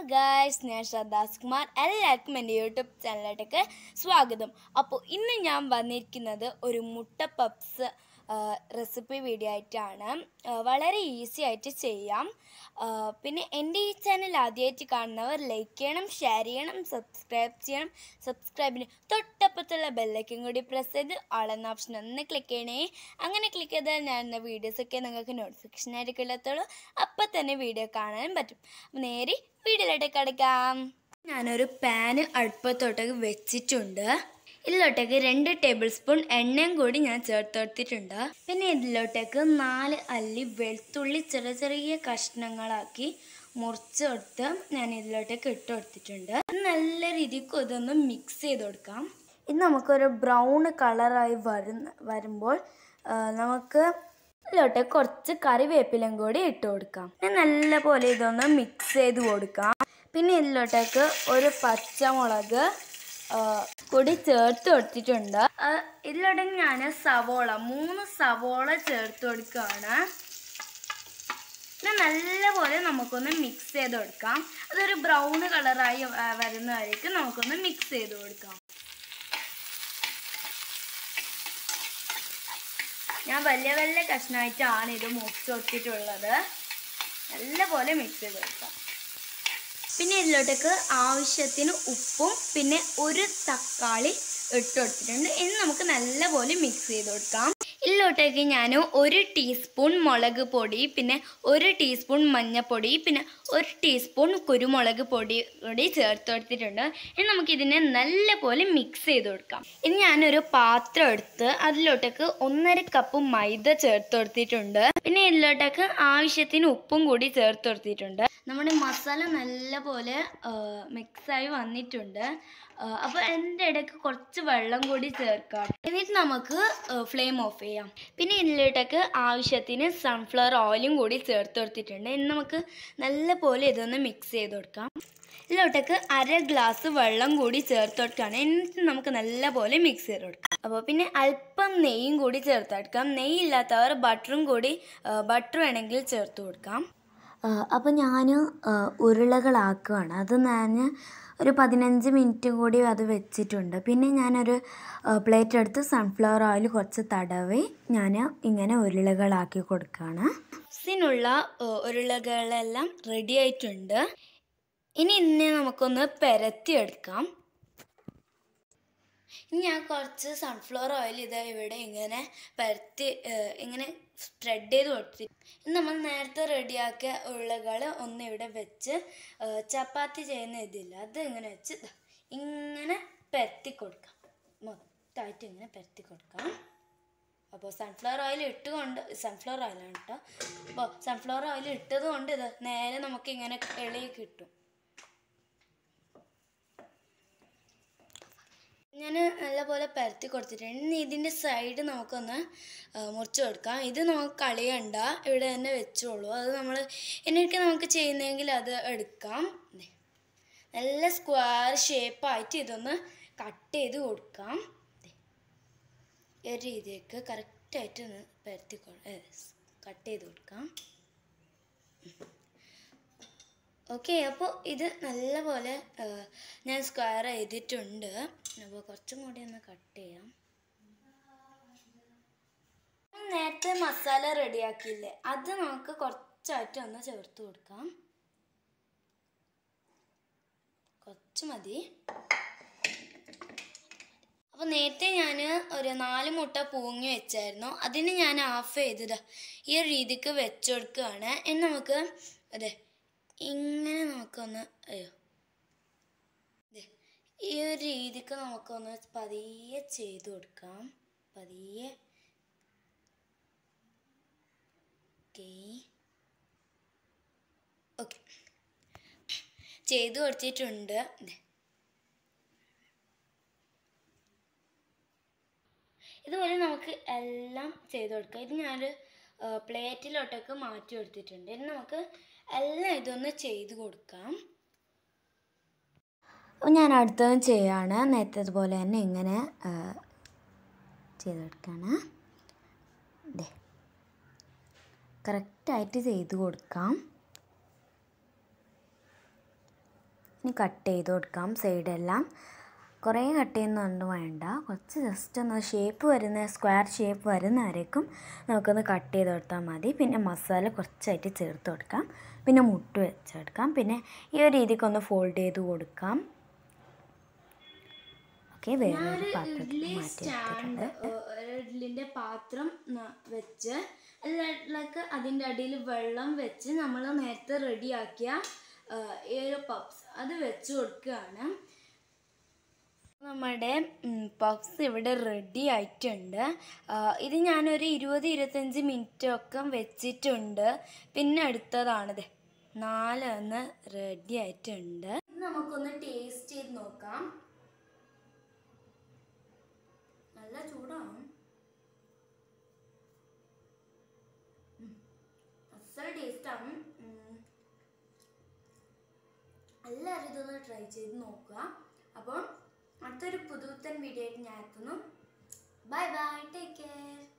Guys ഞാൻ ശ്രദ്ധാസ് കുമാർ എല്ലാവർക്കും എൻ്റെ യൂട്യൂബ് ചാനലിലേക്ക് സ്വാഗതം അപ്പോൾ ഇന്ന് ഞാൻ വന്നിരിക്കുന്നത് ഒരു മുട്ട പപ്സ് റെസിപ്പി വീഡിയോ ആയിട്ടാണ് ആ, വളരെ ഈസി ആയിട്ട് ചെയ്യാം ആ, പിന്നെ എൻ്റെ ഈ ചാനൽ ആദ്യമായിട്ട് കാണുന്നവർ ലൈക്ക് ചെയ്യണം ഷെയർ ചെയ്യണം സബ്സ്ക്രൈബ് ചെയ്യണം സബ്സ്ക്രൈബിന് തൊട്ടപ്പുറത്തുള്ള ബെല്ലൈക്കും കൂടി പ്രസ് ചെയ്ത് ആളെന്ന ഓപ്ഷൻ ഒന്ന് ക്ലിക്ക് ചെയ്യണേ അങ്ങനെ ക്ലിക്ക് ചെയ്താൽ ഞാൻ വീഡിയോസൊക്കെ നിങ്ങൾക്ക് നോട്ടിഫിക്കേഷൻ ആയിട്ട് കിട്ടത്തുള്ളൂ അപ്പം തന്നെ വീഡിയോ കാണാൻ പറ്റും അപ്പം നേരെ വീഡിയോയിലോട്ട് കിടക്കാം ഞാനൊരു പാന് അടുപ്പത്തോട്ടേക്ക് വെച്ചിട്ടുണ്ട് ഇതിലോട്ടേക്ക് രണ്ട് ടേബിൾ സ്പൂൺ എണ്ണയും കൂടി ഞാൻ ചേർത്ത് കൊടുത്തിട്ടുണ്ട് പിന്നെ ഇതിലോട്ടേക്ക് നാല് അല്ലി വെളുത്തുള്ളി ചെറിയ ചെറിയ കഷ്ണങ്ങളാക്കി മുറിച്ച് കൊടുത്ത് ഞാൻ ഇതിലോട്ടേക്ക് ഇട്ട് കൊടുത്തിട്ടുണ്ട് നല്ല രീതിക്ക് ഇതൊന്ന് മിക്സ് ചെയ്ത് കൊടുക്കാം ഇത് നമുക്കൊരു ബ്രൗൺ കളറായി വരുന്ന വരുമ്പോൾ ആ, നമുക്ക് ഇതിലോട്ട് കുറച്ച് കറിവേപ്പിലയും കൂടി ഇട്ട് കൊടുക്കാം പിന്നെ നല്ലപോലെ ഇതൊന്ന് മിക്സ് ചെയ്ത് കൊടുക്കാം പിന്നെ ഇതിലോട്ടേക്ക് ഒരു പച്ചമുളക് ആ, കൂടി ചേർത്ത് കൊടുത്തിട്ടുണ്ട് ആ, ഇതിലോട്ട് ഞാൻ സവോള മൂന്ന് സവോള ചേർത്ത് കൊടുക്കുകയാണ് പിന്നെ നല്ലപോലെ നമുക്കൊന്ന് മിക്സ് ചെയ്ത് കൊടുക്കാം അതൊരു ബ്രൗൺ കളറായി ആ, വരുന്നവരേക്കും നമുക്കൊന്ന് മിക്സ് ചെയ്ത് കൊടുക്കാം ഞാൻ വലിയ വലിയ കഷ്ണമായിട്ടാണ് ഇത് മുറിച്ച് കൊടുത്തിട്ടുള്ളത് നല്ലപോലെ മിക്സ് ചെയ്ത് കൊടുക്കാം പിന്നെ ഇതിലോട്ടേക്ക് ആവശ്യത്തിന് ഉപ്പും പിന്നെ ഒരു തക്കാളി ഇട്ട് കൊടുത്തിട്ടുണ്ട് ഇനി നമുക്ക് നല്ലപോലെ മിക്സ് ചെയ്ത് കൊടുക്കാം ഇതിലോട്ടേക്ക് ഞാൻ ഒരു ടീസ്പൂൺ മുളക് പൊടി പിന്നെ ഒരു ടീസ്പൂൺ മഞ്ഞൾപ്പൊടി പിന്നെ ഒരു ടീസ്പൂൺ കുരുമുളക് പൊടി കൂടി ചേർത്ത് കൊടുത്തിട്ടുണ്ട് ഇനി നമുക്കിതിനെ നല്ലപോലെ മിക്സ് ചെയ്ത് കൊടുക്കാം ഇനി ഞാനൊരു പാത്രം എടുത്ത് അതിലോട്ടേക്ക് ഒന്നര കപ്പ് മൈദ ചേർത്ത് കൊടുത്തിട്ടുണ്ട് പിന്നെ ഇതിലോട്ടേക്ക് ആവശ്യത്തിന് ഉപ്പും കൂടി ചേർത്ത് കൊടുത്തിട്ടുണ്ട് നമ്മുടെ മസാല നല്ലപോലെ മിക്സായി വന്നിട്ടുണ്ട് അപ്പോൾ എൻ്റെ ഇടയ്ക്ക് കുറച്ച് വെള്ളം കൂടി ചേർക്കാം എന്നിട്ട് നമുക്ക് ഫ്ലെയിം ഓഫ് ചെയ്യാം പിന്നെ ഇതിലോട്ടേക്ക് ആവശ്യത്തിന് സൺഫ്ലവർ ഓയിലും കൂടി ചേർത്ത് കൊടുത്തിട്ടുണ്ട് ഇനി നമുക്ക് നല്ലപോലെ ഇതൊന്ന് മിക്സ് ചെയ്ത് കൊടുക്കാം ഇതിലോട്ടേക്ക് അര ഗ്ലാസ് വെള്ളം കൂടി ചേർത്ത് കൊടുക്കുകയാണ് എന്നിട്ട് നമുക്ക് നല്ലപോലെ മിക്സ് ചെയ്ത് കൊടുക്കാം അപ്പോൾ പിന്നെ അല്പം നെയ്യും കൂടി ചേർത്ത് കൊടുക്കാം നെയ്യ് ഇല്ലാത്തവർ ബട്ടറും കൂടി ബട്ടർ വേണമെങ്കിൽ ചേർത്ത് കൊടുക്കാം അപ്പോൾ ഞാൻ ഉരുളകളാക്കുകയാണ് അത് ഞാൻ ഒരു പതിനഞ്ച് മിനിറ്റ് കൂടി അത് വെച്ചിട്ടുണ്ട് പിന്നെ ഞാനൊരു പ്ലേറ്റ് എടുത്ത് സൺഫ്ലവർ ഓയിൽ കുറച്ച് തടവി ഞാൻ ഇങ്ങനെ ഉരുളകളാക്കി കൊടുക്കുകയാണ് നുള്ള ഉരുളകളെല്ലാം റെഡി ആയിട്ടുണ്ട് ഇനി ഇതിനെ നമുക്കൊന്ന് പെരത്തിയെടുക്കാം ഇനി ഞാൻ കുറച്ച് സൺഫ്ലവർ ഓയിൽ ഇത് ഇവിടെ ഇങ്ങനെ പരത്തി ഏഹ്, ഇങ്ങനെ സ്പ്രെഡ് ചെയ്ത് കൊടുത്തി ഇനി നമ്മൾ നേരത്തെ റെഡിയാക്കിയ ഉരുളകൾ ഒന്ന് ഇവിടെ വെച്ച് ഏഹ്, ചപ്പാത്തി ചെയ്യുന്ന ഇതില്ല അത് ഇങ്ങനെ വെച്ച് ദാ ഇങ്ങനെ പരത്തി കൊടുക്കാം മൊത്തമായിട്ട് ഇങ്ങനെ പരത്തി കൊടുക്കാം അപ്പോൾ സൺഫ്ലവർ ഓയിൽ ഇട്ടുകൊണ്ട് സൺഫ്ലവർ ഓയിലാണ് കേട്ടോ അപ്പോൾ സൺഫ്ലവർ ഓയിൽ ഇട്ടത് കൊണ്ട് ഇത് നേരെ നമുക്ക് ഇങ്ങനെ എളി കിട്ടും ഞാൻ നല്ലപോലെ പരത്തി കൊടുത്തിട്ടുണ്ട് ഇനി ഇതിൻ്റെ സൈഡ് നമുക്കൊന്ന് ആ, മുറിച്ച് കൊടുക്കാം ഇത് നമുക്ക് കളിയണ്ട ഇവിടെ തന്നെ വെച്ചോളൂ അത് നമ്മൾ എന്നൊക്കെ നമുക്ക് ചെയ്യുന്നെങ്കിൽ അത് എടുക്കാം ദേ. നല്ല സ്ക്വയർ ഷേപ്പായിട്ട് ഇതൊന്ന് കട്ട് ചെയ്ത് കൊടുക്കാം ദേ. ഈ ഒരു രീതിക്ക് കറക്റ്റായിട്ട് ഒന്ന് പരത്തി കട്ട് ചെയ്ത് കൊടുക്കാം ഓക്കെ അപ്പോൾ ഇത് നല്ലപോലെ ആ, ഞാൻ സ്ക്വയർ ചെയ്തിട്ടുണ്ട് അപ്പോൾ കുറച്ചും കൂടി ഒന്ന് കട്ട് ചെയ്യാം നേരത്തെ മസാല റെഡിയാക്കിയില്ലേ അത് നമുക്ക് കുറച്ചായിട്ട് ഒന്ന് ചേർത്ത് കൊടുക്കാം കുറച്ച് മതി അപ്പോൾ നേരത്തെ ഞാൻ ഒരു നാല് മുട്ട പൂങ്ങി വെച്ചായിരുന്നു അതിന് ഞാൻ ഹാഫ് ചെയ്തത് ഈ ഒരു രീതിക്ക് വെച്ച് കൊടുക്കുകയാണ് ഇനി നമുക്ക് അതെ ഇങ്ങനെ നമുക്കൊന്ന് അയ്യോ ദേ, ഈ ഒരു രീതിക്ക് നമുക്കൊന്ന് പതിയെ ചെയ്ത് കൊടുക്കാം പതിയെ ഓക്കെ ഓക്കെ ചെയ്തു കൊടുത്തിട്ടുണ്ട് ദേ. ഇതുപോലെ നമുക്ക് എല്ലാം ചെയ്ത് കൊടുക്കാം ഇത് ഞാനൊരു ആ, പ്ലേറ്റിലോട്ടൊക്കെ മാറ്റി കൊടുത്തിട്ടുണ്ട് ഇനി നമുക്ക് എല്ലാം ഇതൊന്ന് ചെയ്ത് കൊടുക്കാം അപ്പോൾ ഞാൻ അടുത്തതും ചെയ്യാണ് നേരത്തെ പോലെ തന്നെ ഇങ്ങനെ ആ, ചെയ്തെടുക്കുകയാണ് ദേ കറക്റ്റായിട്ട് ചെയ്ത് കൊടുക്കാം ഇനി കട്ട് ചെയ്ത് കൊടുക്കാം സൈഡെല്ലാം കുറേ കട്ട് ചെയ്യുന്നുണ്ട് വേണ്ട കുറച്ച് ജസ്റ്റ് ഒന്ന് ഷേപ്പ് വരുന്ന സ്ക്വയർ ഷേപ്പ് വരുന്നവരേക്കും നമുക്കൊന്ന് കട്ട് ചെയ്ത് കൊടുത്താൽ മതി പിന്നെ മസാല കുറച്ചായിട്ട് ചേർത്ത് കൊടുക്കാം പിന്നെ മുട്ട് വെച്ചെടുക്കാം പിന്നെ ഈ ഒരു രീതിക്കൊന്ന് ഫോൾഡ് ചെയ്ത് കൊടുക്കാം ഓക്കെ വേറെ ഒരു പാത്രത്തിൽ ഇഡ്ഡലി മാറ്റി സ്റ്റാൻഡ് ഇഡ്ഡലിൻ്റെ പാത്രം ന- വെച്ച് അതിലേക്ക് അതിൻ്റെ അടിയിൽ വെള്ളം വെച്ച് നമ്മൾ നേരത്തെ റെഡിയാക്കിയ ഈ ഒരു പപ്സ് അത് വെച്ച് കൊടുക്കുകയാണ് നമ്മുടെ പപ്സ് ഇവിടെ റെഡി ആയിട്ടുണ്ട് ആ, ഇത് ഞാനൊരു ഇരുപത് ഇരുപത്തഞ്ച് മിനിറ്റ് ഒക്കെ വെച്ചിട്ടുണ്ട് പിന്നെ അടുത്തതാണിത് നാലെന്ന് റെഡി ആയിട്ടുണ്ട് നമുക്കൊന്ന് ടേസ്റ്റ് ചെയ്ത് നോക്കാം നല്ല ചൂടാണ് അസൽ ടേസ്റ്റാണ് എല്ലാവരും ഇതൊന്ന് ട്രൈ ചെയ്ത് നോക്കുക അപ്പോൾ അടുത്തൊരു പുതുത്തൻ വീഡിയോ ആയിട്ട് ഞാൻ എത്തുന്നു ബൈ ബൈ ടേക്ക് കെയർ